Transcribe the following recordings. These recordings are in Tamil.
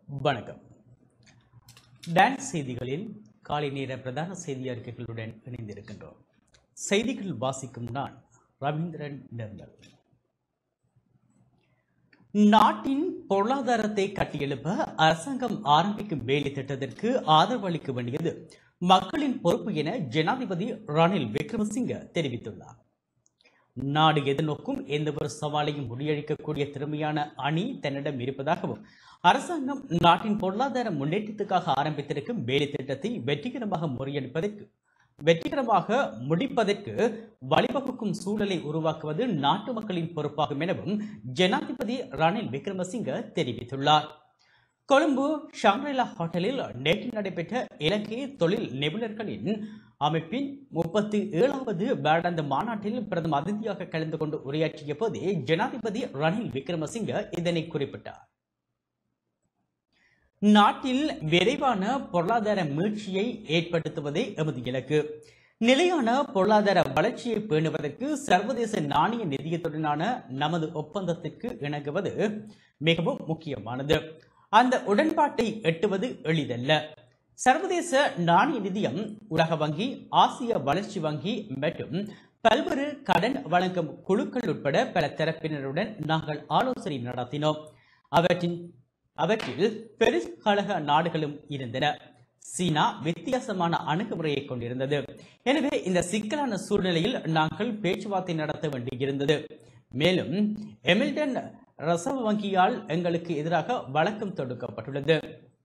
வணக்கம் டான்ஸ் செய்திகளில் காலை நேர பிரதான செய்தி அறிக்கைகளுடன் இணைந்திருக்கின்றோம் செய்திகள் வாசிக்கும் நான் ரவீந்திரன் நிர்மல் நாட்டின் பொருளாதாரத்தை கட்டியெழுப்ப அரசாங்கம் ஆரம்பிக்கும் வேலை திட்டத்திற்கு ஆதரவு அளிக்க வேண்டியது மக்களின் பொறுப்பு என ஜனாதிபதி ரணில் விக்ரமசிங்க தெரிவித்துள்ளார் நாடு எதிர்நோக்கும் எந்த ஒரு சவாலையும் முறியடிக்கக்கூடிய திறமையான அணி தன்னிடம் இருப்பதாகவும் அரசாங்கம் நாட்டின் பொருளாதார முன்னேற்றத்துக்காக ஆரம்பித்திருக்கும் வேலை திட்டத்தை வெற்றிகரமாக முறியடிப்பதற்கு வெற்றிகரமாக முடிப்பதற்கு வழிவகுக்கும் சூழலை உருவாக்குவது நாட்டு மக்களின் பொறுப்பாகும் எனவும் ஜனாதிபதி ரணில் விக்ரமசிங்க தெரிவித்துள்ளார் கொழும்பு ஷாங்ரிலா ஹோட்டலில் நேற்று நடைபெற்ற இலங்கை தொழில் நிபுணர்களின் அமைப்பின் முப்பத்தி ஏழாவது வருடாந்த மாநாட்டில் பிரதம அதிதியாக கலந்து கொண்டு உரையாற்றிய போதே ஜனாதிபதி ரணில் விக்ரமசிங்க இதனை குறிப்பிட்டார் நாட்டில் விரைவான பொருளாதார மீட்சியை ஏற்படுத்துவதே எமது இலக்கு நிலையான பொருளாதார வளர்ச்சியை பேணுவதற்கு சர்வதேச நாணய நிதியத்துடனான நமது ஒப்பந்தத்திற்கு இணங்குவது மிகவும் முக்கியமானது அந்த உடன்பாட்டை எட்டுவது எளிதல்ல சர்வதேச நாணய நிதியம் உலக வங்கி ஆசிய வளர்ச்சி வங்கி மற்றும் பல்வேறு கடன் வழங்கும் குழுக்கள் உட்பட பல தரப்பினருடன் நாங்கள் ஆலோசனை நடத்தினோம் அவற்றின் அவற்றில் பெரிஸ் கழக நாடுகளும் இருந்தன சீனா வித்தியாசமான அணுகுமுறையை கொண்டிருந்தது எனவே இந்த சிக்கலான சூழ்நிலையில் நாங்கள் பேச்சுவார்த்தை நடத்த வேண்டியிருந்தது மேலும் எமில்டன் ரிசர்வ் வங்கியால் எங்களுக்கு எதிராக வழக்கம் தொடுக்கப்பட்டுள்ளது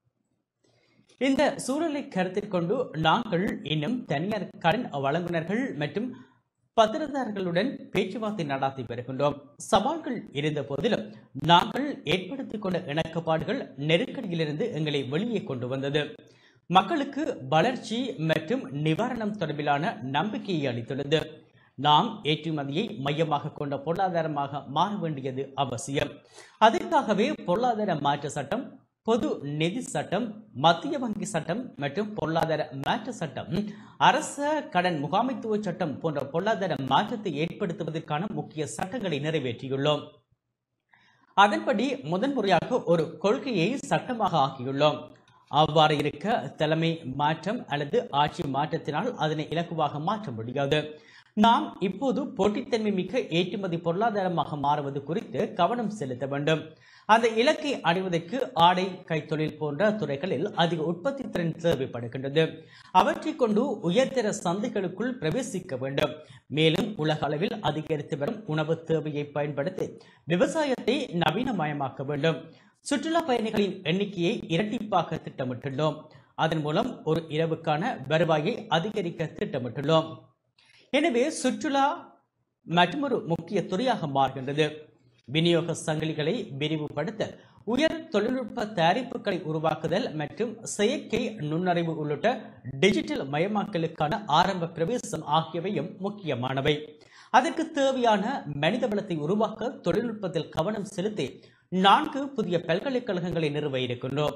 இந்த சூழலை கருத்தில் கொண்டு நாங்கள் இன்னும் தனியார் கடன் வழங்குனர்கள் மற்றும் பத்திரதாரர்களுடன் பேச்சுவார்த்தை நடாத்தி வருகின்றோம் சவால்கள் இருந்த போதிலும் நாங்கள் ஏற்படுத்திக் கொண்ட இணக்கப்பாடுகள் நெருக்கடியிலிருந்து எங்களை வெளியே கொண்டு வந்தது மக்களுக்கு வளர்ச்சி மற்றும் நிவாரணம் தொடர்பிலான நம்பிக்கையை அளித்துள்ளது நாம் ஏற்றுமதியை மையமாக கொண்ட பொருளாதாரமாக மாற வேண்டியது அவசியம் அதற்காகவே பொருளாதார மாற்ற சட்டம் பொது நிதி சட்டம் மத்திய வங்கி சட்டம் மற்றும் பொருளாதார மாற்ற சட்டம் அரச கடன் முகாமைத்துவ சட்டம் போன்ற பொருளாதார மாற்றத்தை ஏற்படுத்துவதற்கான முக்கிய சட்டங்களை நிறைவேற்றியுள்ளோம் அதன்படி முதன்முறையாக ஒரு கொள்கையை சட்டமாக ஆக்கியுள்ளோம் அவ்வாறு இருக்க தலைமை மாற்றம் அல்லது ஆட்சி மாற்றத்தினால் அதனை இலக்குவாக மாற்ற முடியாது நாம் இப்போது போட்டித்தன்மை மிக்க ஏற்றுமதி பொருளாதாரமாக மாறுவது குறித்து கவனம் செலுத்த வேண்டும் அந்த இலக்கை அடைவதற்கு ஆடை கைத்தொழில் போன்ற துறைகளில் அதிக உற்பத்தி திறன் தேவைப்படுகின்றது அவற்றை கொண்டு உயர்தர சந்தைகளுக்குள் பிரவேசிக்க வேண்டும் மேலும் உலக அளவில் அதிகரித்து வரும் உணவு தேவையை பயன்படுத்தி விவசாயத்தை நவீனமயமாக்க வேண்டும் சுற்றுலா பயணிகளின் எண்ணிக்கையை இரட்டிப்பாக்க திட்டமிட்டுள்ளோம் அதன் மூலம் ஒரு இரவுக்கான வருவாயை அதிகரிக்க திட்டமிட்டுள்ளோம் எனவே சுற்றுலா மற்றொரு முக்கிய துறையாக மாறுகின்றது விநியோக சங்கிலிகளை விரிவுபடுத்த உயர் தொழில்நுட்ப தயாரிப்புகளை உருவாக்குதல் மற்றும் செயற்கை நுண்ணறிவு உள்ளிட்ட டிஜிட்டல் மயமாக்கலுக்கான ஆரம்ப பிரவேசம் ஆகியவையும் முக்கியமானவை அதற்கு தேவையான மனித வளத்தை உருவாக்க தொழில்நுட்பத்தில் கவனம் செலுத்தி நான்கு புதிய பல்கலைக்கழகங்களை நிறுவ இருக்கின்றோம்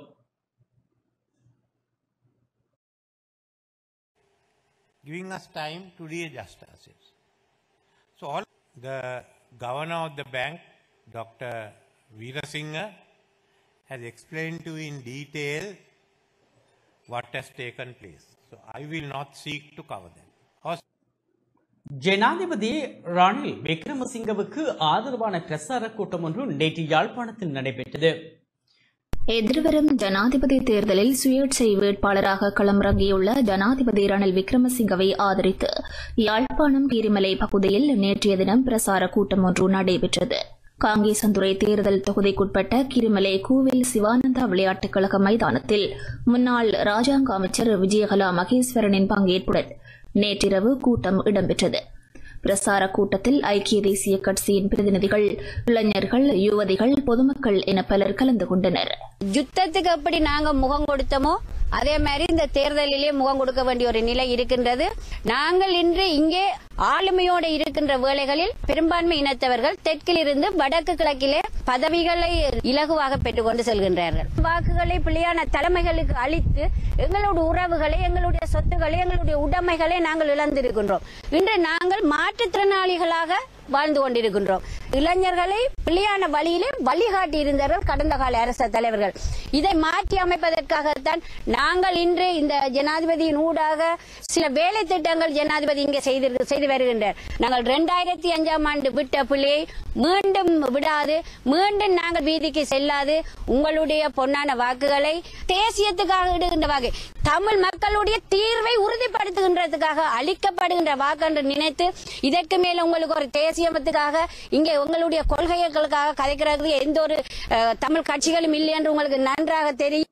giving us time to readjust ourselves. So all the governor of the bank, Dr. Veerasinghe, has explained to you in detail what has taken place. So I will not seek to cover them. Or ஜனாதிபதி ரணில் விக்ரமசிங்கவுக்கு ஆதரவான பிரசார கூட்டம் ஒன்று நேற்று யாழ்ப்பாணத்தில் நடைபெற்றது எதிர்வரும் ஜனாதிபதி தேர்தலில் சுயேட்சை வேட்பாளராக களமிறங்கியுள்ள ஜனாதிபதி ரணில் விக்ரமசிங்கவை ஆதரித்து யாழ்ப்பாணம் கீரிமலை பகுதியில் நேற்றைய தினம் பிரசார கூட்டம் ஒன்று நடைபெற்றது காங்கேசந்துறை தேர்தல் தொகுதிக்குட்பட்ட கிரிமலை கூவில் சிவானந்தா விளையாட்டுக் கழக மைதானத்தில் முன்னாள் ராஜாங்க அமைச்சர் விஜயகலா மகேஸ்வரனின் பங்கேற்புடன் நேற்றிரவு கூட்டம் இடம்பெற்றது பிரசார கூட்டத்தில் ஐக்கிய தேசிய கட்சியின் பிரதிநிதிகள் இளைஞர்கள் யுவதிகள் பொதுமக்கள் என பலர் கலந்து கொண்டனர் யுத்தத்துக்கு எப்படி நாங்க முகம் கொடுத்தோமோ அதே மாதிரி இந்த தேர்தலிலே முகம் கொடுக்க வேண்டிய ஒரு நிலை இருக்கின்றது நாங்கள் இன்று இங்கே ஆளுமையோடு இருக்கின்ற வேளைகளில் பெரும்பான்மை இனத்தவர்கள் தெற்கில் இருந்து வடக்கு கிழக்கிலே பதவிகளை இலகுவாக பெற்றுக்கொண்டு செல்கின்றார்கள் வாக்குகளை பிள்ளையான தலைமைகளுக்கு அளித்து எங்களுடைய உறவுகளை எங்களுடைய சொத்துக்களை எங்களுடைய உடைமைகளை நாங்கள் இழந்திருக்கின்றோம் இன்று நாங்கள் மாற்றுத்திறனாளிகளாக வாழ்ந்து கொண்டிருக்கின்றோம் இளைஞர்களை பிள்ளையான வழியிலே வழிகாட்டி இருந்தவர்கள் கடந்த கால அரச தலைவர்கள் இதை மாற்றி அமைப்பதற்காகத்தான் நாங்கள் இன்று இந்த ஜனாதிபதியின் ஊடாக சில வேலை திட்டங்கள் ஜனாதிபதி இங்கே செய்து செய்து வருகின்றார் நாங்கள் இரண்டாயிரத்தி அஞ்சாம் ஆண்டு விட்ட பிள்ளையை மீண்டும் விடாது மீண்டும் நாங்கள் வீதிக்கு செல்லாது உங்களுடைய பொன்னான வாக்குகளை தேசியத்துக்காக இடுகின்ற வாக்கு தமிழ் மக்களுடைய தீர்வை உறுதிப்படுத்துகின்றதுக்காக அளிக்கப்படுகின்ற வாக்கு என்று நினைத்து இதற்கு மேல உங்களுக்கு ஒரு தேசியத்துக்காக இங்கே உங்களுடைய கொள்கைகளுக்காக கதைக்கிறது எந்த ஒரு அஹ், தமிழ் கட்சிகளும் இல்லை என்று உங்களுக்கு நன்றாக தெரியும்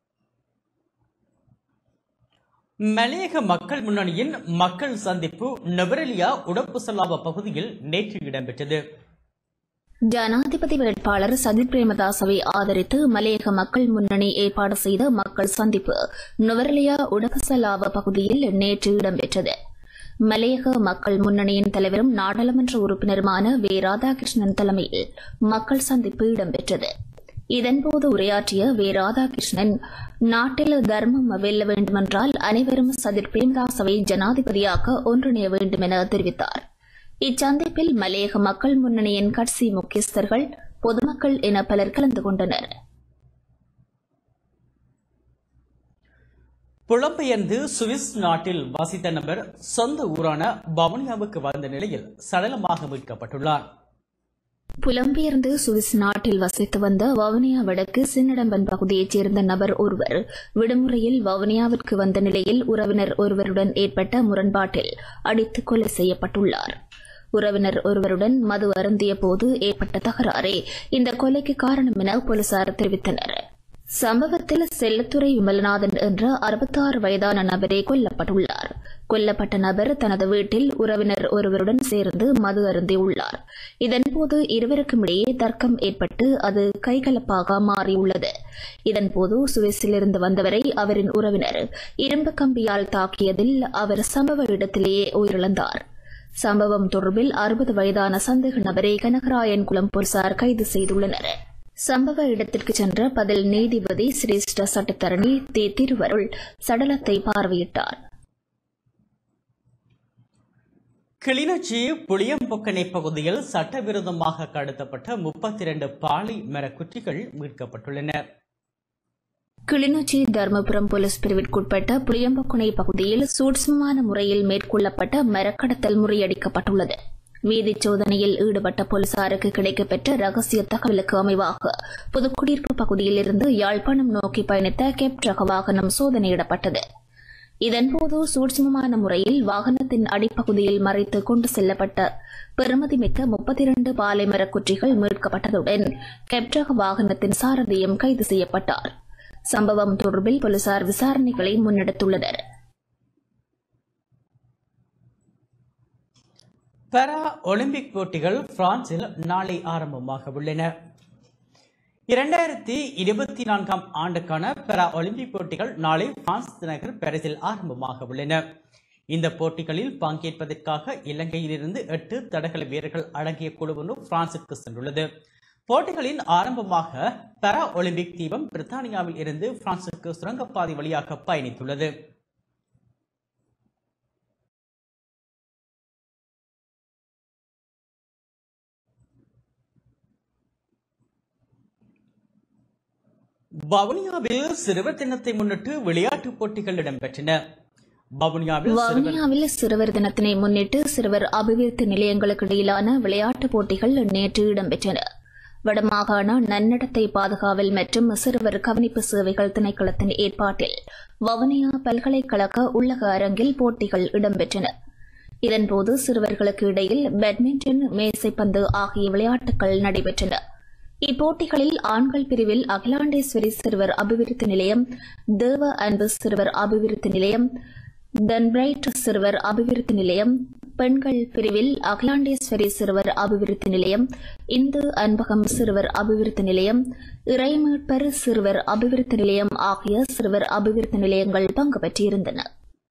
மலையக மக்கள் முன்னணியின் மக்கள் சந்திப்பு நெவரெலியா உடப்புசலாவ பகுதியில் நேற்று இடம்பெற்றது ஜனாதிபதி வேட்பாளர் சஜித் பிரேமதாசவை ஆதரித்து மலையக மக்கள் முன்னணி ஏற்பாடு செய்த மக்கள் சந்திப்பு நுவரலியா உடகசலாவ பகுதியில் நேற்று இடம்பெற்றது மலையக மக்கள் முன்னணியின் தலைவரும் நாடாளுமன்ற உறுப்பினருமான வே ராதாகிருஷ்ணன் தலைமையில் மக்கள் சந்திப்பு இடம்பெற்றது இதன்போது உரையாற்றிய வே ராதாகிருஷ்ணன் நாட்டில் தர்மம் வெல்ல வேண்டுமென்றால் அனைவரும் சஜித் பிரேமதாசவை ஜனாதிபதியாக்க ஒன்றிணைய வேண்டும் என தெரிவித்தார் இச்சந்திப்பில் மலையக மக்கள் முன்னணியின் கட்சி முக்கியஸ்தர்கள் பொதுமக்கள் என பலர் கலந்து கொண்டனர் புலம்பெயர்ந்து சுவிஸ் நாட்டில் வசித்த நபர் சொந்த ஊரான பவனியாவுக்கு வந்த நிலையில் சடலமாக மீட்கப்பட்டுள்ளார் புலம்பெயர்ந்து சுவிஸ் நாட்டில் வசித்து வந்த வவுனியா வடக்கு சின்னடம்பன் பகுதியைச் சேர்ந்த நபர் ஒருவர் விடுமுறையில் வவுனியாவிற்கு வந்த நிலையில் உறவினர் ஒருவருடன் ஏற்பட்ட முரண்பாட்டில் அடித்து கொலை செய்யப்பட்டுள்ளார் உறவினர் ஒருவருடன் மது அருந்திய போது ஏற்பட்ட தகராறே இந்த கொலைக்கு காரணம் என போலீசார் தெரிவித்தனர் சம்பவத்தில் செல்லத்துறை விமலநாதன் என்ற அறுபத்தாறு வயதான நபரே கொல்லப்பட்டுள்ளார் கொல்லப்பட்ட நபர் தனது வீட்டில் உறவினர் ஒருவருடன் சேர்ந்து மது அருந்தியுள்ளார் இதன்போது இருவருக்கும் இடையே தர்க்கம் ஏற்பட்டு அது கைகலப்பாக மாறியுள்ளது இதன்போது சுவிஸிலிருந்து வந்தவரை அவரின் உறவினர் இரும்பு கம்பியால் தாக்கியதில் அவர் சம்பவ இடத்திலேயே உயிரிழந்தார் சம்பவம் தொடர்பில் அறுபது வயதான சந்தேக நபரை கனகராயன் குளம் போலீசார் கைது செய்துள்ளனர் சம்பவ இடத்திற்கு சென்ற பதில் நீதிபதி சிரேஷ்ட சட்டத்தரணி தி திருவருள் சடலத்தை பார்வையிட்டார் கிளிநொச்சி புளியம்பொக்கனை பகுதியில் சட்டவிரோதமாக கடத்தப்பட்ட முப்பத்தி இரண்டு பாலை மரக்குற்றிகள் மீட்கப்பட்டுள்ளன கிளிநொச்சி தர்மபுரம் போலீஸ் பிரிவிற்குட்பட்ட புளியம்பக்குனை பகுதியில் சூட்சுமமான முறையில் மேற்கொள்ளப்பட்ட மரக்கடத்தல் முறியடிக்கப்பட்டுள்ளது வீதிச் சோதனையில் ஈடுபட்ட போலீசாருக்கு கிடைக்கப்பெற்ற ரகசிய தகவலுக்கு அமைவாக புதுக்குடியிருப்பு பகுதியில் இருந்து யாழ்ப்பாணம் நோக்கி பயணித்த கெப் ரக வாகனம் சோதனையிடப்பட்டது இதன்போது சூட்சுமமான முறையில் வாகனத்தின் அடிப்பகுதியில் மறைத்து கொண்டு செல்லப்பட்ட பெறுமதிமிக்க முப்பத்தி இரண்டு பாலை மரக்குற்றிகள் மீட்கப்பட்டதுடன் கெப்ரக வாகனத்தின் சாரதியும் கைது செய்யப்பட்டார் சம்பவம் தொடர்பில் போலீசார் விசாரணைகளை முன்னெடுத்துள்ளனர் பாரா ஒலிம்பிக் போட்டிகள் பிரான்சில் நாளை ஆரம்பமாக உள்ளன இரண்டாயிரத்தி இருபத்தி நான்காம் ஆண்டுக்கான பாரா ஒலிம்பிக் போட்டிகள் நாளை பிரான்ஸ் நகர் பாரிஸில் ஆரம்பமாக உள்ளன இந்த போட்டிகளில் பங்கேற்பதற்காக இலங்கையிலிருந்து எட்டு தடகள வீரர்கள் அடங்கிய குழு ஒன்று பிரான்சுக்கு சென்றுள்ளது போட்டிகளின் ஆரம்பமாக பாரா ஒலிம்பிக் தீபம் பிரித்தானியாவில் இருந்து பிரான்சுக்கு சுரங்கப்பாதை வழியாக பயணித்துள்ளது வவுனியாவில் சிறுவர் தினத்தை முன்னிட்டு விளையாட்டுப் போட்டிகள் இடம்பெற்றன வவுனியாவில் சிறுவர் வவுனியாவில் சிறுவர் தினத்தினை முன்னிட்டு சிறுவர் அபிவிருத்தி நிலையங்களுக்கு இடையிலான விளையாட்டுப் போட்டிகள் நேற்று இடம்பெற்றன வடமாகாண நன்னடத்தை பாதுகாவல் மற்றும் சிறுவர் கவனிப்பு சேவைகள் திணைக்களத்தின் ஏற்பாட்டில் வவுனியா பல்கலைக்கழக உள்ளக அரங்கில் போட்டிகள் இடம்பெற்றன இதன்போது சிறுவர்களுக்கு இடையில் பேட்மிண்டன் மேசைப்பந்து ஆகிய விளையாட்டுகள் நடைபெற்றன இப்போட்டிகளில் ஆண்கள் பிரிவில் அகிலாண்டேஸ்வரி சிறுவர் அபிவிருத்தி நிலையம் தேவ அன்பு சிறுவர் அபிவிருத்தி நிலையம் தன்பிரைட் சிறுவர் அபிவிருத்தி நிலையம் பெண்கள் பிரிவில் அகிலாண்டேஸ்வரி சிறுவர் அபிவிருத்தி நிலையம் இந்து அன்பகம் சிறுவர் அபிவிருத்தி நிலையம் இறைமீட்பர் சிறுவர் அபிவிருத்தி நிலையம் ஆகிய சிறுவர் அபிவிருத்தி நிலையங்கள் பங்கு பெற்றிருந்தன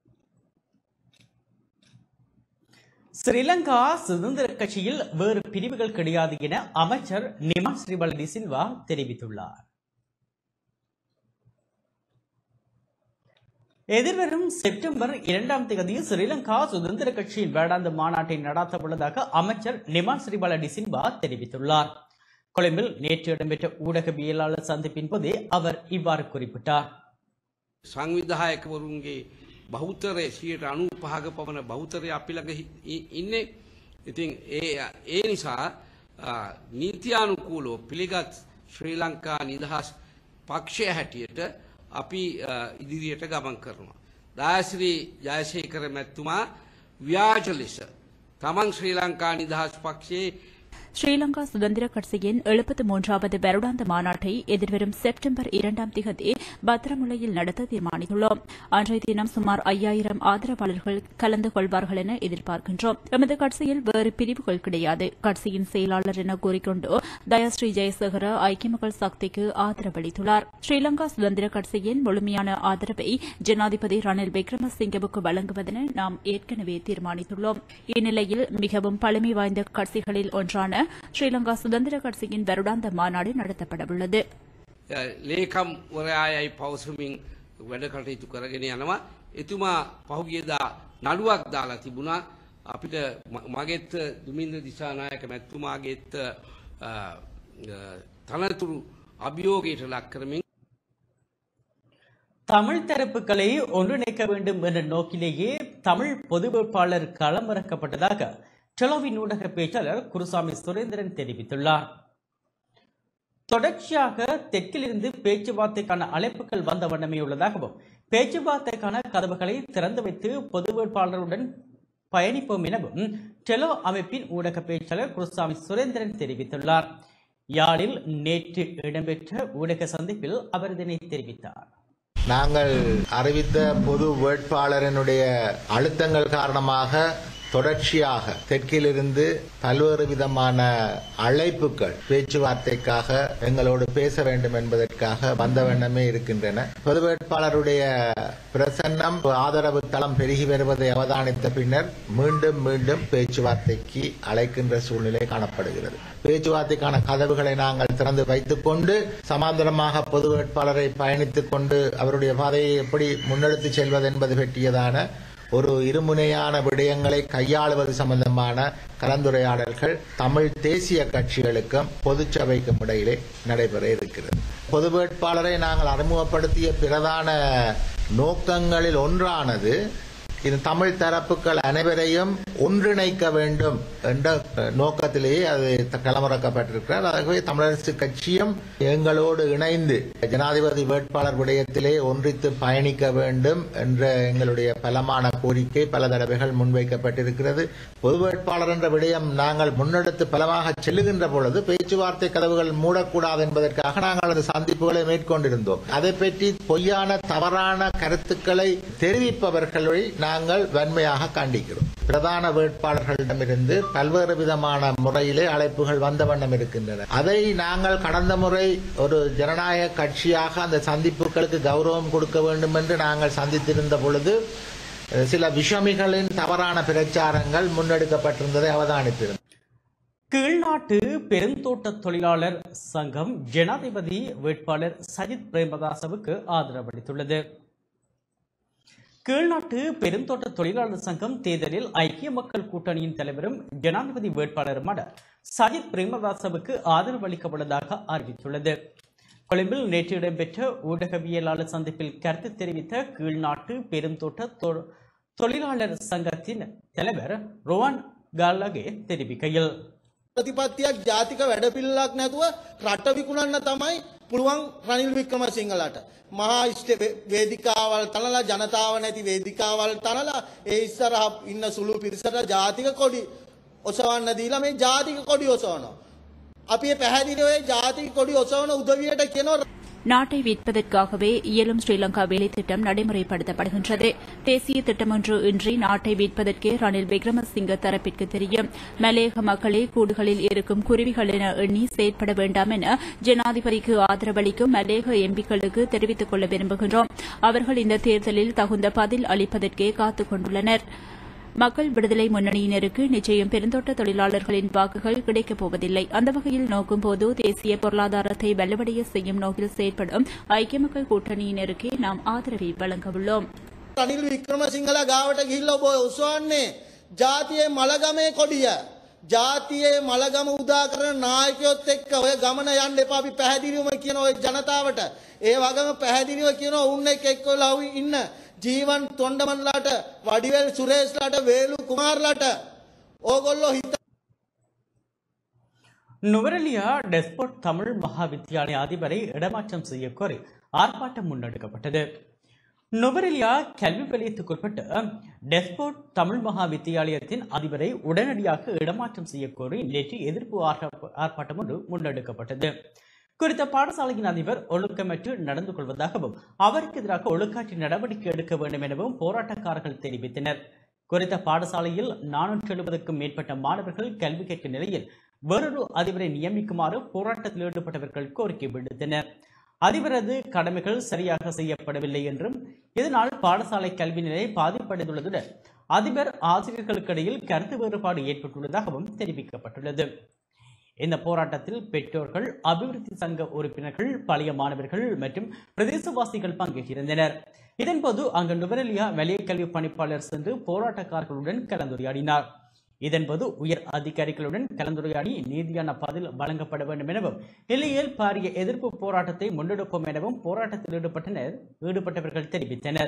ஸ்ரீலங்கா சுதந்திர கட்சியில் வேறு பிரிவுகள் கிடையாது என அமைச்சர் நிமா ஸ்ரீவலதி சில்வா தெரிவித்துள்ளார் எதிர்வரும் செப்டம்பர் இரண்டாம் தேதி ஸ்ரீலங்கா சுதந்திர கட்சியின் வேடாந்த மாநாட்டை நடாத்த உள்ளதாக அமைச்சர் நிமான் ஸ்ரீபால டிசின்பா தெரிவித்துள்ளார் கொழும்பில் நேற்று இடம்பெற்ற ஊடகவியலாளர் சந்திப்பின் போதே அவர் இவ்வாறு குறிப்பிட்டார் සංවිධායකවරුන්ගේ බෞතරය සියට අනු පහක පවන බෞතරය අපි ළඟ හි- ඉ- ඉන්නේ ඉතින් ඒ ඒ නිසා ආ, නීතියානුකූලෝ පිළිගත් ශ්‍රී ලංකා නිදහස් පක්ෂය හැටියට අපි ආ, ඉදිරියට ගමන් කරනවා. දායශ්‍රී ජයසේකර මැත්තුමා ව්‍යාජ ලෙස තමන් ශ්‍රී ලංකා නිදහස් පක්ෂයේ ஸ்ரீலங்கா சுதந்திர கட்சியின் எழுபத்து மூன்றாவது வருடாந்த மாநாட்டை எதிர்வரும் செப்டம்பர் இரண்டாம் திகதி பத்திரமுலையில் நடத்த தீர்மானித்துள்ளோம் அன்றைய தினம் சுமார் ஐயாயிரம் ஆதரவாளர்கள் கலந்து கொள்வார்கள் என எதிர்பார்க்கின்றோம் எமது கட்சியில் வேறு பிரிவுகள் கிடையாது கட்சியின் செயலாளர் என கூறிக்கொண்டு தயாஸ்ரீ ஜெயசேகர ஐக்கிய மக்கள் சக்திக்கு ஆதரவளித்துள்ளார் ஸ்ரீலங்கா சுதந்திர கட்சியின் முழுமையான ஆதரவை ஜனாதிபதி ரணில் விக்ரமசிங்கவுக்கு வழங்குவதென நாம் ஏற்கனவே தீர்மானித்துள்ளோம் இந்நிலையில் மிகவும் பழமை வாய்ந்த கட்சிகளில் ஒன்றான ஸ்ரீலங்கா சுதந்திர கட்சியின் வருடாந்த மாநாடு நடத்தப்படவுள்ளது ලේකම් වරයායයි පවසමින් වැඩ කටයුතු කරගෙන යනවා. එතුමා පහුගියදා නඩුවක් දාලා තිබුණා අපිට ම- මගෙත් දුමින්ද දිසානායක මැත්තුමාගේත් අ, අ, තනතුරු අභියෝගයට ලක් කරමින් தமிழ் தரப்புகளை ஒன்றிணைக்க வேண்டும் என்ற நோக்கிலேயே தமிழ் பொது வேட்பாளர் களமிறக்கப்பட்டதாக டெலோவின் ஊடக பேச்சாளர் குருசாமி சுரேந்திரன் தெரிவித்துள்ளார் தொடர்ச்சியாக தெற்கிலிருந்து பேச்சுவார்த்தைக்கான அழைப்புகள் வந்த வண்ணமே உள்ளதாகவும் பேச்சுவார்த்தைக்கான கதவுகளை திறந்து வைத்து பொது வேட்பாளருடன் பயணிப்போம் எனவும் டெலோ அமைப்பின் ஊடக பேச்சாளர் குருசாமி சுரேந்திரன் தெரிவித்துள்ளார் யாழில் நேற்று இடம்பெற்ற ஊடக சந்திப்பில் அவர் இதனை தெரிவித்தார் நாங்கள் அறிவித்த பொது வேட்பாளரினுடைய அழுத்தங்கள் காரணமாக தொடர்ச்சியாக தெற்கிலிருந்து பல்வேறு விதமான அழைப்புகள் பேச்சுவார்த்தைக்காக எங்களோடு பேச வேண்டும் என்பதற்காக வந்த வண்ணமே இருக்கின்றன பொது வேட்பாளருடைய பிரசன்னம் ஆதரவு தளம் பெருகி வருவதை அவதானித்த பின்னர் மீண்டும் மீண்டும் பேச்சுவார்த்தைக்கு அழைக்கின்ற சூழ்நிலை காணப்படுகிறது பேச்சுவார்த்தைக்கான கதவுகளை நாங்கள் திறந்து வைத்துக் கொண்டு சமாந்தரமாக பொது வேட்பாளரை பயணித்துக் கொண்டு அவருடைய பாதையை எப்படி முன்னெடுத்துச் செல்வது என்பது பற்றியதான ஒரு இருமுனையான விடயங்களை கையாளுவது சம்பந்தமான கலந்துரையாடல்கள் தமிழ் தேசிய கட்சிகளுக்கும் பொதுச்சபைக்கும் இடையிலே நடைபெற இருக்கிறது பொது வேட்பாளரை நாங்கள் அறிமுகப்படுத்திய பிரதான நோக்கங்களில் ஒன்றானது இது தமிழ் தரப்புகள் அனைவரையும் ஒன்றிணைக்க வேண்டும் என்ற நோக்கத்திலேயே அது களமிறக்கப்பட்டிருக்கிறார் ஆகவே தமிழரசு கட்சியும் எங்களோடு இணைந்து ஜனாதிபதி வேட்பாளர் விடயத்திலே ஒன்றித்து பயணிக்க வேண்டும் என்ற எங்களுடைய பலமான கோரிக்கை பல தடவைகள் முன்வைக்கப்பட்டிருக்கிறது பொது வேட்பாளர் என்ற விடயம் நாங்கள் முன்னெடுத்து பலமாக செல்லுகின்ற பொழுது பேச்சுவார்த்தை கதவுகள் மூடக்கூடாது என்பதற்காக நாங்கள் அந்த சந்திப்புகளை மேற்கொண்டிருந்தோம் அதை பற்றி பொய்யான தவறான கருத்துக்களை தெரிவிப்பவர்களை நாங்கள் வன்மையாக கண்டிக்கிறோம் பிரதான வேட்பாளர்களிடமிருந்து பல்வேறு விதமான முறையிலே அழைப்புகள் வந்த வண்ணம் இருக்கின்றன அதை நாங்கள் கடந்த முறை ஒரு ஜனநாயக கட்சியாக அந்த சந்திப்புகளுக்கு கௌரவம் கொடுக்க வேண்டும் என்று நாங்கள் சந்தித்திருந்த பொழுது அஹ், சில விஷமிகளின் தவறான பிரச்சாரங்கள் முன்னெடுக்கப்பட்டிருந்ததை அவதானித்திருந்தோம் கீழ்நாட்டு பெருந்தோட்ட தொழிலாளர் சங்கம் ஜனாதிபதி வேட்பாளர் சஜித் பிரேமதாசவுக்கு ஆதரவளித்துள்ளது கீழ்நாட்டு பெருந்தோட்ட தொழிலாளர் சங்கம் தேர்தலில் ஐக்கிய மக்கள் கூட்டணியின் தலைவரும் ஜனாதிபதி வேட்பாளருமான சஜித் பிரேமதாசவுக்கு ஆதரவளிக்கப்பட்டதாக அறிவித்துள்ளது கொழும்பில் நேற்று இடம்பெற்ற ஊடகவியலாளர் சந்திப்பில் கருத்து தெரிவித்த கீழ்நாட்டு பெருந்தோட்ட தொ- தொழிலாளர் சங்கத்தின் தலைவர் ரோவான் காலகே தெரிவிக்கையில் ප්‍රතිපත්තියක් ජාතික වැඩපිල්ලක් නැතුව රට විකුණන්න තමයි පුළුවන් රනිල් වික්‍රමසිංහලට. මහා ඉෂ්ට වේ- වේදිකාවල් තනලා ජනතාව නැති වේදිකාවල් තනලා ඒ ඉස්සරහ ඉන්න සුළු පිරිසට ජාතික කොඩි ඔසවන්න දීලා මේ ජාතික කොඩි ඔසවනවා. අපි ඒ පැහැදිලිව ඒ ජාතික කොඩි ඔසවන උදවියට කියනවා நாட்டை விற்பதற்காகவே இயலும் ஸ்ரீலங்கா வேலை திட்டம் நடைமுறைப்படுத்தப்படுகின்றது தேசிய திட்டம் ஒன்று இன்றி நாட்டை விற்பதற்கே ரணில் விக்ரமசிங்க தரப்பிற்கு தெரியும் மலையக மக்களே கூடுகளில் இருக்கும் குருவிகள் என எண்ணி செயற்பட வேண்டாம் என ஜனாதிபதிக்கு ஆதரவளிக்கும் மலையக எம்பிக்களுக்கு தெரிவித்துக் கொள்ள விரும்புகின்றோம் அவர்கள் இந்த தேர்தலில் தகுந்த பதில் அளிப்பதற்கே காத்துக் கொண்டுள்ளனர் மக்கள் விடுதலை முன்னணியினருக்கு நிச்சயம் பெருந்தோட்ட தொழிலாளர்களின் வாக்குகள் கிடைக்கப் போவதில்லை அந்த வகையில் நோக்கும்போது தேசிய பொருளாதாரத்தை வலுவடைய செய்யும் நோக்கில் செயற்படும் ஐக்கிய மக்கள் கூட்டணியினருக்கே நாம் ஆதரவை வழங்க உள்ளோம் රනිල් වික්‍රමසිංහල ගාවට ගිහිල්ලා ඔබ උසවන්නේ ජාතියේ මලගමේ කොඩිය. ජාතියේ මලගම උදා කරන නායකයොත් එක්ක ඔය ගමන යන්න එපා අපි පැහැදිලිවම කියන ඔය ජනතාවට. ඒ වගේම පැහැදිලිව කියන ඔවුන් එක්ක එක්කලා ඉන්න ජීවන් තොණ්ඩමන්ලාට වඩිවැල් සුරේෂ්ලාට වේලු කුමාර්ලාට ඕගොල්ලෝ හිත நுவரெலியா டெஸ்போட் தமிழ் மகா வித்தியாலய அதிபரை இடமாற்றம் செய்ய கோரி ஆர்ப்பாட்டம் முன்னெடுக்கப்பட்டது நுவரெலியா கல்வி வலயத்துக்குட்பட்ட டெஸ்போட் தமிழ் மகா வித்தியாலயத்தின் அதிபரை உடனடியாக இடமாற்றம் செய்ய கோரி நேற்று எதிர்ப்பு ஆர்ப்ப- ஆர்ப்பாட்டம் ஒன்று முன்னெடுக்கப்பட்டது குறித்த பாடசாலையின் அதிபர் ஒழுக்கமற்று நடந்து கொள்வதாகவும் அவருக்கு எதிராக ஒழுக்காற்று நடவடிக்கை எடுக்க வேண்டும் எனவும் போராட்டக்காரர்கள் தெரிவித்தனர் குறித்த பாடசாலையில் நானூற்று எழுபதுக்கும் மேற்பட்ட மாணவர்கள் கல்வி கற்கும் நிலையில் வேறொரு அதிபரை நியமிக்குமாறு போராட்டத்தில் ஈடுபட்டவர்கள் கோரிக்கை விடுத்தனர் அதிபரது கடமைகள் சரியாக செய்யப்படவில்லை என்றும் இதனால் பாடசாலை கல்வி நிலை பாதிப்படைந்துள்ளதுடன் அதிபர் ஆசிரியர்களுக்கு இடையில் கருத்து வேறுபாடு ஏற்பட்டுள்ளதாகவும் தெரிவிக்கப்பட்டுள்ளது இந்த போராட்டத்தில் பெற்றோர்கள் அபிவிருத்தி சங்க உறுப்பினர்கள் பழைய மாணவர்கள் மற்றும் பிரதேசவாசிகள் பங்கேற்றிருந்தனர் இதன்போது அங்கு நுவரெலியா வலய கல்வி பணிப்பாளர் சென்று போராட்டக்காரர்களுடன் கலந்துரையாடினார் இதன்போது உயர் அதிகாரிகளுடன் கலந்துரையாடி நீதியான பதில் வழங்கப்பட வேண்டும் எனவும் இல்லையேல் பாரிய எதிர்ப்பு போராட்டத்தை முன்னெடுப்போம் எனவும் போராட்டத்தில் ஈடுபட்டனர் ஈடுபட்டவர்கள் தெரிவித்தனர்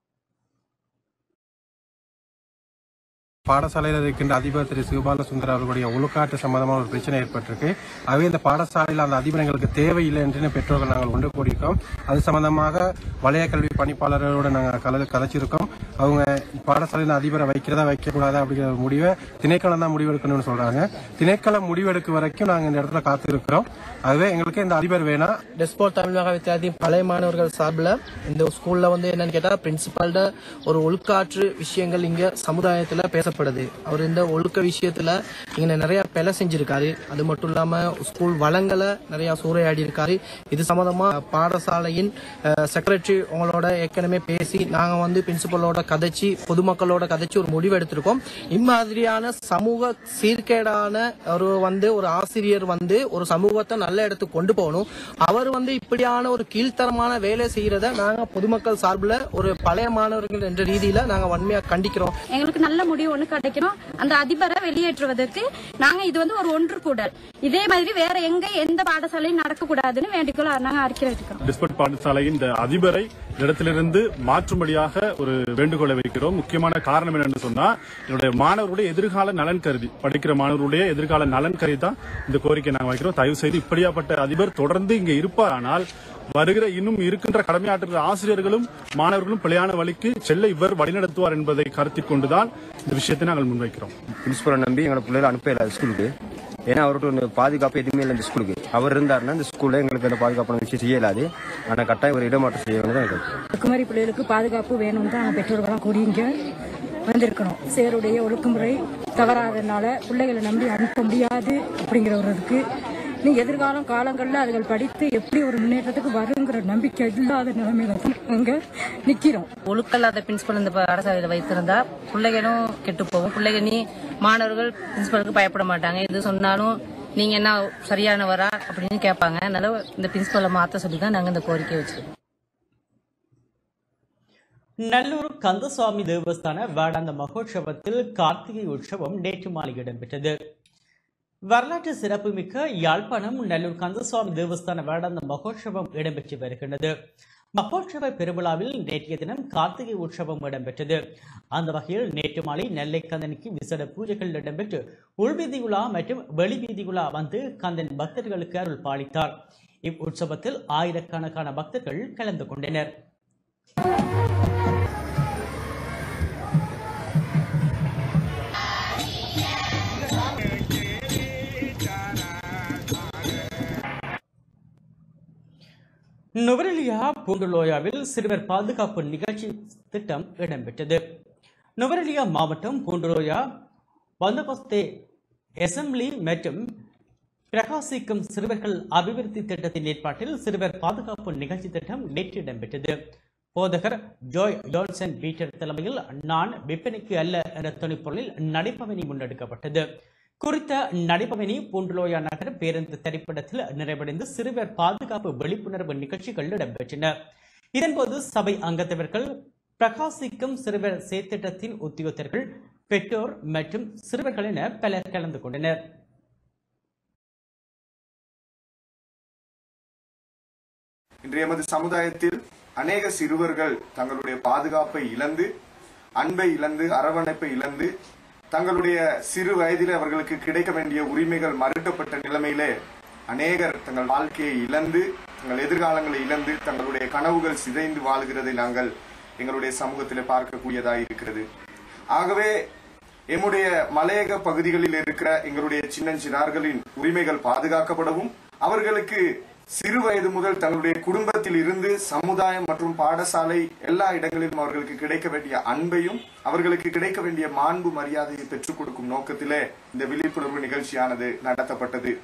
பாடசாலையில் இருக்கின்ற அதிபர் திரு சிவபால சுந்தர் அவர்களுடைய ஒழுக்காற்று சம்பந்தமான ஒரு பிரச்சனை ஏற்பட்டிருக்கு ஆகவே இந்த பாடசாலையில் அந்த அதிபர் எங்களுக்கு தேவையில்லை என்று பெற்றோர்கள் நாங்கள் ஒன்று கூடியிருக்கோம் அது சம்பந்தமாக வலய கல்வி பணிப்பாளர்களோடு நாங்கள் கல கதைச்சிருக்கோம் அவங்க பாடசாலையில் அதிபரை வைக்கிறதா வைக்கக்கூடாதா அப்படிங்கிற ஒரு முடிவை திணைக்களம் தான் முடிவெடுக்கணும்னு சொல்றாங்க திணைக்களம் முடிவெடுக்க வரைக்கும் நாங்கள் இந்த இடத்துல காத்திருக்கிறோம் ஆகவே எங்களுக்கு இந்த அதிபர் வேணாம் டெஸ்போர்ட் தமிழக வித்தியாலயத்தின் பழைய மாணவர்கள் சார்பில் இந்த ஸ்கூல்ல வந்து என்னன்னு கேட்டா பிரின்சிபால்ட ஒரு ஒழுக்காற்று விஷயங்கள் இங்க சமுதாயத்துல பேசப்படுது அவர் இந்த ஒழுக்க விஷயத்துல இங்க நிறைய பிழை செஞ்சிருக்காரு அது மட்டும் இல்லாம ஸ்கூல் வளங்களை நிறைய சூறையாடி இருக்காரு இது சம்பந்தமா பாடசாலையின் செக்ரட்டரி உங்களோட ஏற்கனவே பேசி நாங்க வந்து பிரின்சிபலோட கதைச்சி பொதுமக்களோட கதைச்சி ஒரு முடிவு எடுத்திருக்கோம் இம்மாதிரியான சமூக சீர்கேடான ஒரு வந்து ஒரு ஆசிரியர் வந்து ஒரு சமூகத்தை நல்ல இடத்துக்கு கொண்டு போகணும் அவர் வந்து இப்படியான ஒரு கீழ்த்தரமான வேலை செய்யறத நாங்க பொதுமக்கள் சார்பில் ஒரு பழைய மாணவர்கள் என்ற ரீதியில நாங்க வன்மையா கண்டிக்கிறோம் எங்களுக்கு நல்ல முடிவு ஒண்ணு கிடைக்கணும் அந்த அதிபரை வெளியேற்றுவதற்கு நாங்க இது வந்து ஒரு ஒன்று கூடல் இதே மாதிரி வேற எங்க எந்த பாடசாலையும் நடக்க கூடாதுன்னு வேண்டிக்கொள்ள நாங்க அறிக்கை வைக்கிறோம் டிஸ்பட் பாடசாலையின் இந்த அதிபரை இடத்திலிருந்து மாற்றும்படியாக ஒரு வேண்டுகோளை வைக்கிறோம் முக்கியமான காரணம் என்னன்னு சொன்னா என்னுடைய மாணவருடைய எதிர்கால நலன் கருதி படிக்கிற மாணவருடைய எதிர்கால நலன் கருதி தான் இந்த கோரிக்கை நாங்கள் வைக்கிறோம் தயவு செய்து இப்படியாப்பட்ட அதிபர் தொடர்ந்து இங்க இருப்பாரானால் வருகிற இன்னும் இருக்கின்ற கடமையாற்றுகிற ஆசிரியர்களும் மாணவர்களும் பிழையான வழிக்கு செல்ல இவர் வழிநடத்துவார் என்பதை கருத்தில் கொண்டுதான் இந்த விஷயத்தை நாங்கள் முன்வைக்கிறோம் பிரின்சிபலை நம்பி எங்களை பிள்ளைகளை அனுப்பல ஸ்கூலுக்கு ஏன்னா அவர்கிட்ட ஒரு பாதுகாப்பு எதுவுமே இல்லை இந்த ஸ்கூலுக்கு அவர் இருந்தாருன்னா இந்த ஸ்கூல்ல எங்களுக்கு அந்த பாதுகாப்பான விஷயம் செய்ய இயலாது ஆனால் கட்டாயம் ஒரு இடமாற்றம் செய்ய வேண்டியதான் எங்களுக்கு குமரி பிள்ளைகளுக்கு பாதுகாப்பு வேணும்னு தான் நாங்கள் பெற்றோர்களாம் கூடி இங்க வந்திருக்கணும் சேருடைய ஒழுங்குமுறை தவறாதனால பிள்ளைகளை நம்பி அனுப்ப முடியாது அப்படிங்கிற ஒரு இதுக்கு நீ எதிர்காலம் காலங்களில் அதுகள் படித்து எப்படி ஒரு முன்னேற்றத்துக்கு வருங்கிற நம்பிக்கை இல்லாத நிலைமையில தான் அங்க நிக்கிறோம் ஒழுக்கல்லாத பிரின்சிபல் இந்த பாடசாலையில வைத்திருந்தா பிள்ளைகளும் கெட்டு போகும் பிள்ளைகள் நீ மாணவர்கள் பிரின்சிபலுக்கு பயப்பட மாட்டாங்க இது சொன்னாலும் நீங்க என்ன சரியானவரா அப்படின்னு கேட்பாங்க அதனால இந்த பிரின்சிபலை மாத்த சொல்லி தான் நாங்க இந்த கோரிக்கை வச்சிருக்கோம் நல்லூர் கந்தசுவாமி தேவஸ்தான வேடாந்த மகோற்சவத்தில் கார்த்திகை உற்சவம் நேற்று மாலை இடம்பெற்றது வரலாற்று சிறப்புமிக்க யாழ்ப்பாணம் நல்லூர் கந்தசுவாமி தேவஸ்தான வேடாந்த மகோற்சவம் இடம்பெற்று வருகின்றது மகோற்சவ பெருவிழாவில் நேற்றைய தினம் கார்த்திகை உற்சவம் இடம்பெற்றது அந்த வகையில் நேற்று மாலை நெல்லை கந்தனுக்கு விசேட பூஜைகள் இடம்பெற்று உள்வீதி உலா மற்றும் வெளிவீதி உலா வந்து கந்தன் பக்தர்களுக்கு அருள் பாலித்தார் இவ்வுற்சவத்தில் ஆயிரக்கணக்கான பக்தர்கள் கலந்து கொண்டனர் நுவரெலியா பூண்டுலோயாவில் சிறுவர் பாதுகாப்பு நிகழ்ச்சி திட்டம் இடம்பெற்றது நுவரெலியா மாவட்டம் பூண்டுலோயா பந்தோபஸ்தே அசெம்பிளி மற்றும் பிரகாசிக்கும் சிறுவர்கள் அபிவிருத்தி திட்டத்தின் ஏற்பாட்டில் சிறுவர் பாதுகாப்பு நிகழ்ச்சி திட்டம் நேற்று இடம்பெற்றது போதகர் ஜோய் ஜான்சன் பீட்டர் தலைமையில் நான் விற்பனைக்கு அல்ல என்ற துணைப்பொருளில் நடைபவனி முன்னெடுக்கப்பட்டது குறித்த நடைபவனி பூண்டுலோயா நகர் பேருந்து திரைப்படத்தில் நிறைவடைந்து சிறுவர் பாதுகாப்பு விழிப்புணர்வு நிகழ்ச்சிகள் இடம்பெற்றன இதன்போது சபை அங்கத்தவர்கள் பிரகாசிக்கும் சிறுவர் செயற்திட்டத்தின் உத்தியோகத்தர்கள் பெற்றோர் மற்றும் சிறுவர்கள் என பலர் கலந்து கொண்டனர் இன்று எமது சமுதாயத்தில் அநேக சிறுவர்கள் தங்களுடைய பாதுகாப்பை இழந்து அன்பை இழந்து அரவணைப்பை இழந்து தங்களுடைய சிறு வயதிலே அவர்களுக்கு கிடைக்க வேண்டிய உரிமைகள் மறுக்கப்பட்ட நிலைமையிலே அநேகர் தங்கள் வாழ்க்கையை இழந்து தங்கள் எதிர்காலங்களை இழந்து தங்களுடைய கனவுகள் சிதைந்து வாழுகிறதை நாங்கள் எங்களுடைய சமூகத்திலே பார்க்கக்கூடியதாக இருக்கிறது ஆகவே எம்முடைய மலையக பகுதிகளில் இருக்கிற எங்களுடைய சின்னஞ்சிறார்களின் உரிமைகள் பாதுகாக்கப்படவும் அவர்களுக்கு சிறு வயது முதல் தங்களுடைய குடும்பத்தில் இருந்து சமுதாயம் மற்றும் பாடசாலை எல்லா இடங்களிலும் அவர்களுக்கு கிடைக்க வேண்டிய அன்பையும் அவர்களுக்கு கிடைக்க வேண்டிய மாண்பு மரியாதையை பெற்றுக் கொடுக்கும் நோக்கத்திலே இந்த விழிப்புணர்வு நிகழ்ச்சியானது நடத்தப்பட்டது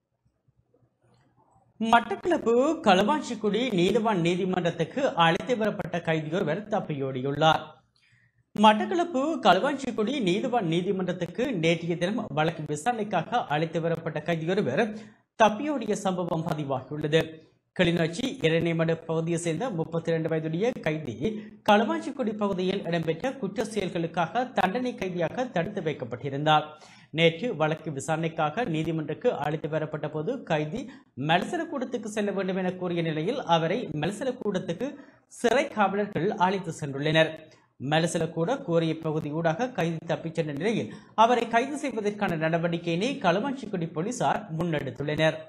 மட்டக்களப்பு களுவாஞ்சிக்குடி நீதிவான் நீதிமன்றத்துக்கு அழைத்து வரப்பட்ட கைதியொருவர் தப்பியோடியுள்ளார் மட்டக்களப்பு களுவாஞ்சிக்குடி நீதிவான் நீதிமன்றத்துக்கு நேற்றைய தினம் வழக்கு விசாரணைக்காக அழைத்து வரப்பட்ட கைதியொருவர் தப்பியோடிய சம்பவம் பதிவாகியுள்ளது கிளிநொச்சி இரணைமடு பகுதியை சேர்ந்த முப்பத்தி இரண்டு வயதுடைய கைதி களுவாஞ்சிக்குடி பகுதியில் இடம்பெற்ற குற்ற செயல்களுக்காக தண்டனை கைதியாக தடுத்து வைக்கப்பட்டிருந்தார் நேற்று வழக்கு விசாரணைக்காக நீதிமன்றக்கு அழைத்து வரப்பட்ட போது கைதி மலசலக்கூடத்துக்கு செல்ல வேண்டும் என கூறிய நிலையில் அவரை மலசலக்கூடத்துக்கு சிறை காவலர்கள் அழைத்து சென்றுள்ளனர் மலசலக்கூட கோரிய பகுதியூடாக கைது தப்பிச் சென்ற நிலையில் அவரை கைது செய்வதற்கான நடவடிக்கையினை களுவாஞ்சிக்குடி போலீசார் முன்னெடுத்துள்ளனர்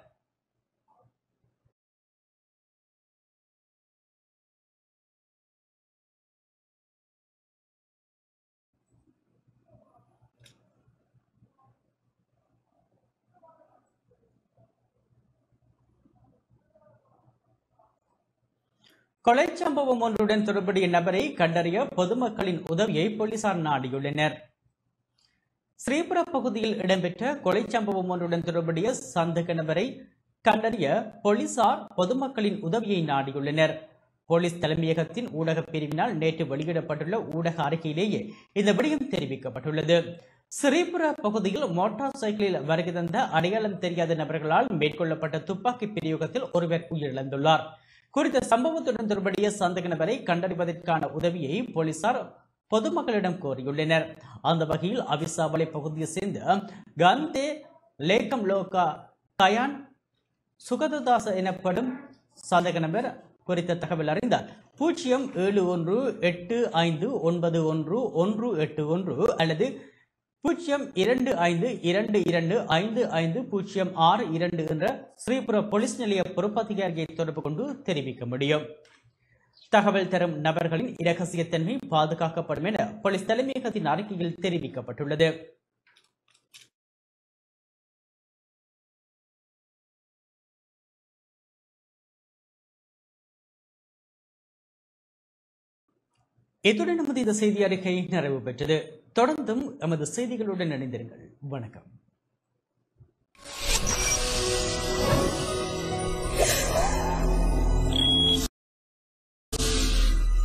கொலை சம்பவம் ஒன்றுடன் தொடர்புடைய நபரை கண்டறிய பொதுமக்களின் உதவியை போலீசார் நாடியுள்ளனர் ஸ்ரீபுர பகுதியில் இடம்பெற்ற கொலை சம்பவம் ஒன்றுடன் தொடர்புடைய சந்தேக நபரை கண்டறிய போலீசார் பொதுமக்களின் உதவியை நாடியுள்ளனர் போலீஸ் தலைமையகத்தின் ஊடக பிரிவினால் நேற்று வெளியிடப்பட்டுள்ள ஊடக அறிக்கையிலேயே இந்த விடயம் தெரிவிக்கப்பட்டுள்ளது ஸ்ரீபுர பகுதியில் மோட்டார் சைக்கிளில் வருகை தந்த அடையாளம் தெரியாத நபர்களால் மேற்கொள்ளப்பட்ட துப்பாக்கி பிரயோகத்தில் ஒருவர் உயிரிழந்துள்ளார் குறித்த சம்பவத்துடன் தொடர்புடைய சந்தேக நபரை கண்டறிவதற்கான உதவியை போலீசார் பொதுமக்களிடம் கோரியுள்ளனர் அந்த வகையில் அவிசாவளை பகுதியை சேர்ந்த கந்தே லேக்கம் லோகா கயான் சுகததாச எனப்படும் சந்தேக நபர் குறித்த தகவல் அறிந்தால் பூஜ்ஜியம் ஏழு ஒன்று எட்டு ஐந்து ஒன்பது ஒன்று ஒன்று எட்டு ஒன்று அல்லது பூஜ்ஜியம் இரண்டு ஐந்து இரண்டு இரண்டு ஐந்து ஐந்து பூஜ்ஜியம் ஆறு இரண்டு என்ற ஸ்ரீபுர போலீஸ் நிலைய பொறுப்பதிகாரியை தொடர்பு கொண்டு தெரிவிக்க முடியும் தகவல் தரும் நபர்களின் இரகசியத்தன்மை பாதுகாக்கப்படும் என போலீஸ் தலைமையகத்தின் அறிக்கையில் தெரிவிக்கப்பட்டுள்ளது இத்துடன் நமது இந்த செய்தி அறிக்கை நிறைவு பெற்றது தொடர்ந்தும் எமது செய்திகளுடன் இணைந்திருங்கள் வணக்கம்